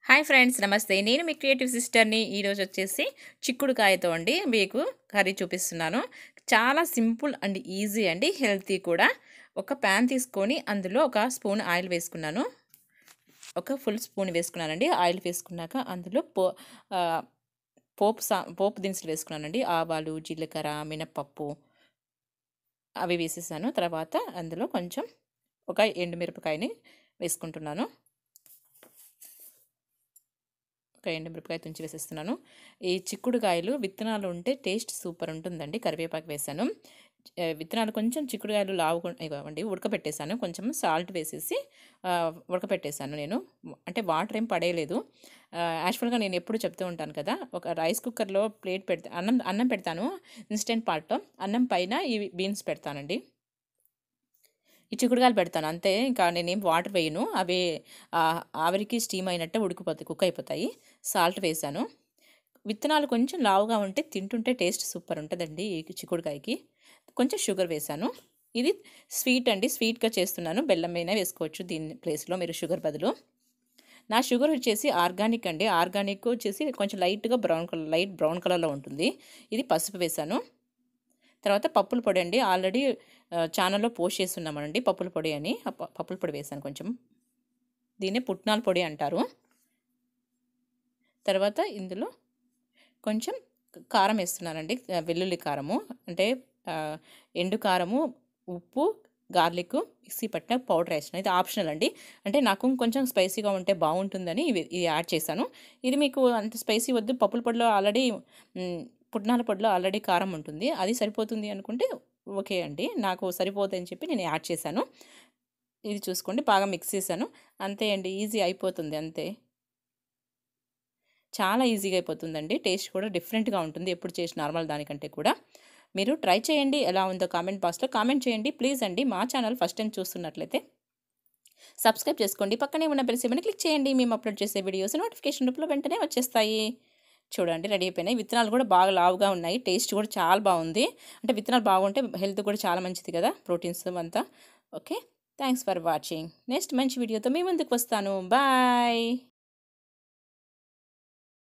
hi friends నమస్తే నేను మీ creative సిస్టర్ని ఈరోజు వచ్చేసి చిక్కుడుకాయతో అండి మీకు కర్రీ చూపిస్తున్నాను చాలా సింపుల్ అండ్ ఈజీ అండి హెల్తీ కూడా ఒక ప్యాన్ తీసుకొని అందులో ఒక స్పూన్ ఆయిల్ వేసుకున్నాను ఒక ఫుల్ స్పూన్ వేసుకున్నానండి ఆయిల్ వేసుకున్నాక అందులో పో ఆ, పోపు సా పోపు దినుసులు వేసుకున్నానండి ఆవాలు జీలకర్ర మినప్పప్పు అవి వేసేసాను తర్వాత అందులో కొంచెం ఒక ఎండుమిరపకాయని వేసుకుంటున్నాను ఒక ఎండుమిరపకాయ తుంచి వేసేస్తున్నాను ఈ చిక్కుడుకాయలు విత్తనాలు ఉంటే టేస్ట్ సూపర్ ఉంటుందండి కరివేపాకు వేసాను ఆ, విత్తనాలు కొంచెం చిక్కుడుకాయలు లావు ఇవ్వండి ఉడకపెట్టేశాను కొంచెం సాల్ట్ వేసేసి ఆ, ఉడకపెట్టేశాను నేను అంటే వాటర్ ఏం పడేయలేదు యాక్చువల్గా నేను ఎప్పుడు చెప్తూ ఉంటాను కదా ఒక రైస్ కుక్కర్లో ప్లేట్ పెడతా అన్నం అన్నం పెడతాను ఇన్స్టెంట్ పార్ట్లో అన్నం పైన ఈ బీన్స్ పెడతానండి ఈ చిక్కుడుకాయలు పెడతాను అంతే ఇంకా నేనేం వాటర్ వేయను అవి ఆ, ఆవిరికి స్టీమ్ అయినట్టే ఉడికిపోతాయి కుక్ అయిపోతాయి సాల్ట్ వేసాను విత్తనాలు కొంచెం లావుగా ఉంటే తింటుంటే టేస్ట్ సూపర్ ఉంటుందండి ఈ చిక్కుడుకాయకి కొంచెం షుగర్ వేసాను ఇది స్వీట్ అండి స్వీట్గా చేస్తున్నాను బెల్లం అయినా వేసుకోవచ్చు దీని ప్లేస్లో మీరు షుగర్ బదులు నా షుగర్ వచ్చేసి ఆర్గానిక్ అండి ఆర్గానిక్ వచ్చేసి కొంచెం లైట్గా బ్రౌన్ కలర్ లైట్ బ్రౌన్ కలర్లో ఉంటుంది ఇది పసుపు వేసాను తర్వాత పప్పుల పొడి అండి ఆల్రెడీ ఛానల్లో పోస్ట్ చేస్తున్నామండి పప్పుల పొడి అని ఆ ప- పప్పుల పొడి వేసాను కొంచెం దీన్ని పుట్నాల పొడి అంటారు తర్వాత ఇందులో కొంచెం కారం వేస్తున్నానండి ఆ, వెల్లుల్లి కారము అంటే ఆ, ఎండు కారము ఉప్పు గార్లిక్ మిక్సీ పట్టిన పౌడర్ వేస్తున్నాను ఇది ఆప్షనల్ అండి అంటే నాకు కొంచెం స్పైసీగా ఉంటే బాగుంటుందని ఇవి ఇది యాడ్ చేశాను ఇది మీకు అంత స్పైసీ వద్దు పప్పుల పొడిలో ఆల్రెడీ మ్, పుట్నాల పొడిలో ఆల్రెడీ కారం ఉంటుంది అది సరిపోతుంది అనుకుంటే ఓకే అండి నాకు సరిపోతుంది అని చెప్పి నేను యాడ్ చేశాను ఇది చూసుకోండి బాగా మిక్స్ చేశాను అంతే అండి ఈజీ అయిపోతుంది అంతే చాలా ఈజీగా అయిపోతుందండి టేస్ట్ కూడా డిఫరెంట్గా ఉంటుంది ఎప్పుడు చేసి నార్మల్ దానికంటే కూడా మీరు ట్రై చేయండి ఎలా ఉందో కామెంట్ బాక్స్లో కామెంట్ చేయండి ప్లీజ్ అండి మా ఛానల్ ఫస్ట్ టైం చూస్తున్నట్లయితే సబ్స్క్రైబ్ చేసుకోండి పక్కనే ఉన్న బెల్ సింబల్ని క్లిక్ చేయండి మేము అప్లోడ్ చేసే వీడియోస్ నోటిఫికేషన్ రూపంలో వెంటనే వచ్చేస్తాయి చూడండి రెడీ అయిపోయినాయి విత్తనాలు కూడా బాగా లావుగా ఉన్నాయి టేస్ట్ కూడా చాలా బాగుంది అంటే విత్తనాలు బాగుంటే హెల్త్ కూడా చాలా మంచిది కదా ప్రోటీన్స్ అంతా okay thanks for watching next మంచి వీడియోతో మీ ముందుకు వస్తాను బాయ్